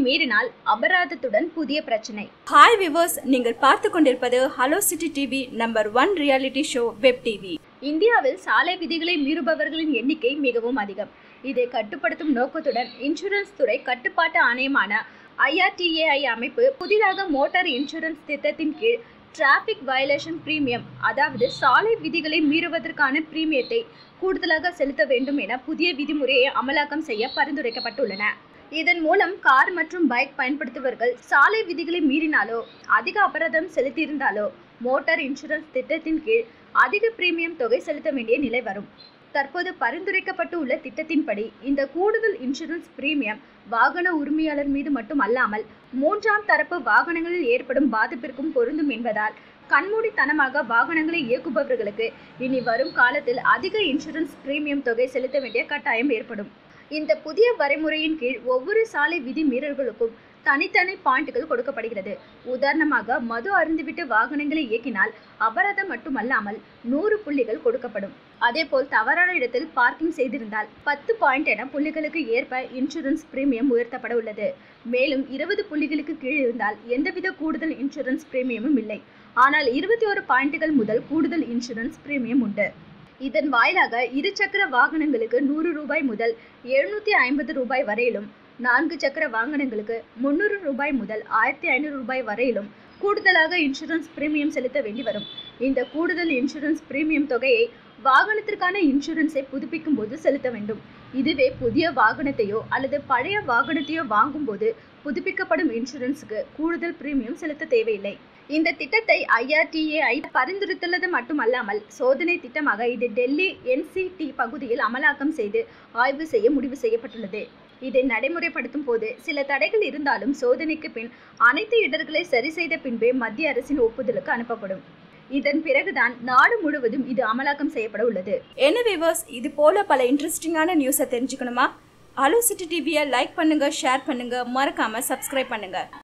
மீறினால் அபராதத்துடன் புதிய பிரச்சனை ஹாய் விவர்ஸ் நீங்கள் பார்த்து கொண்டிருப்பது hello city TV number one reality show web TV இந்தியாவில் சாலை விதிகளை மீறுபவர்களின் எண்ணிக்கை மிகவும் அதிகம் இதை கட்டுப்படுத்தும் நோக்கத்துடன் இன்சூரன்ஸ் துறை கட்டுப்பாட்டு ஆணையமான ஐஆர்டிஏஐ அமைப்பு புதிதாக மோட்டார் இன்சூரன்ஸ் திட்டத்தின் கீழ் டிராஃபிக் வயலேஷன் பிரீமியம் அதாவது சாலை விதிகளை மீறுவதற்கான பிரீமியத்தை கூடுதலாக செலுத்த வேண்டும் என புதிய விதிமுறையை அமலாக்கம் செய்ய பரிந்துரைக்கப்பட்டுள்ளன இதன் மூலம் கார் மற்றும் பைக் பயன்படுத்துபவர்கள் சாலை விதிகளை மீறினாலோ அதிக அபராதம் செலுத்தியிருந்தாலோ மோட்டார் இன்சூரன்ஸ் திட்டத்தின் கீழ் அதிக பிரீமியம் தொகை செலுத்த வேண்டிய நிலை வரும் தற்போது பரிந்துரைக்கப்பட்டு உள்ள திட்டத்தின்படி இந்த கூடுதல் இன்சூரன்ஸ் பிரீமியம் வாகன உரிமையாளர் மீது மட்டும் அல்லாமல் மூன்றாம் தரப்பு வாகனங்களில் ஏற்படும் பாதிப்பிற்கும் பொருந்தும் என்பதால் கண்மூடித்தனமாக வாகனங்களை இயக்குபவர்களுக்கு இனி வரும் காலத்தில் அதிக இன்சூரன்ஸ் பிரீமியம் தொகை செலுத்த வேண்டிய கட்டாயம் ஏற்படும் இந்த புதிய வரைமுறையின் கீழ் ஒவ்வொரு சாலை விதி மீறல்களுக்கும் தனித்தனி பாயிண்ட்கள் கொடுக்கப்படுகிறது உதாரணமாக மது அருந்துவிட்டு வாகனங்களை இயக்கினால் அபராதம் மட்டுமல்லாமல் நூறு புள்ளிகள் கொடுக்கப்படும் அதேபோல் தவறான இடத்தில் பார்க்கிங் செய்திருந்தால் பத்து பாயிண்ட் என புள்ளிகளுக்கு ஏற்ப இன்சூரன்ஸ் பிரீமியம் உயர்த்தப்பட உள்ளது மேலும் இருபது புள்ளிகளுக்கு கீழ் இருந்தால் எந்தவித கூடுதல் இன்சூரன்ஸ் பிரீமியமும் இல்லை ஆனால் இருபத்தி ஒரு பாயிண்டுகள் முதல் கூடுதல் இன்சூரன்ஸ் பிரீமியம் உண்டு இதன் வாயிலாக இருசக்கர வாகனங்களுக்கு நூறு ரூபாய் முதல் எழுநூத்தி ஐம்பது ரூபாய் வரையிலும் நான்கு சக்கர வாகனங்களுக்கு முன்னூறு ரூபாய் முதல் ஆயிரத்தி ஐநூறு ரூபாய் வரையிலும் கூடுதலாக இன்சூரன்ஸ் பிரீமியம் செலுத்த வேண்டி வரும் இந்த கூடுதல் இன்சூரன்ஸ் பிரீமியம் தொகையை வாகனத்திற்கான இன்சூரன்ஸை புதுப்பிக்கும் போது செலுத்த வேண்டும் இதுவே புதிய வாகனத்தையோ அல்லது பழைய வாகனத்தையோ வாங்கும்போது புதுப்பிக்கப்படும் இன்சூரன்ஸுக்கு கூடுதல் பிரீமியம் செலுத்த தேவையில்லை இந்த திட்டத்தை ஐஆர்டிஏஐ பரிந்துரைத்துள்ளது மட்டுமல்லாமல் சோதனை திட்டமாக இது டெல்லி என்சிடி பகுதியில் அமலாக்கம் செய்து ஆய்வு செய்ய முடிவு செய்யப்பட்டுள்ளது இதை நடைமுறைப்படுத்தும் போது சில தடைகள் இருந்தாலும் சோதனைக்கு பின் அனைத்து இடர்களை சரி செய்த பின்பே மத்திய அரசின் ஒப்புதலுக்கு அனுப்பப்படும் இதன் பிறகுதான் நாடு முழுவதும் இது அமலாக்கம் செய்யப்பட உள்ளது என்ன விவர்ஸ் இது போல பல இன்ட்ரெஸ்டிங்கான நியூஸை தெரிஞ்சுக்கணுமா ஹலோ சிட்டி டிவியை லைக் பண்ணுங்க ஷேர் பண்ணுங்க மறக்காம சப்ஸ்கிரைப் பண்ணுங்க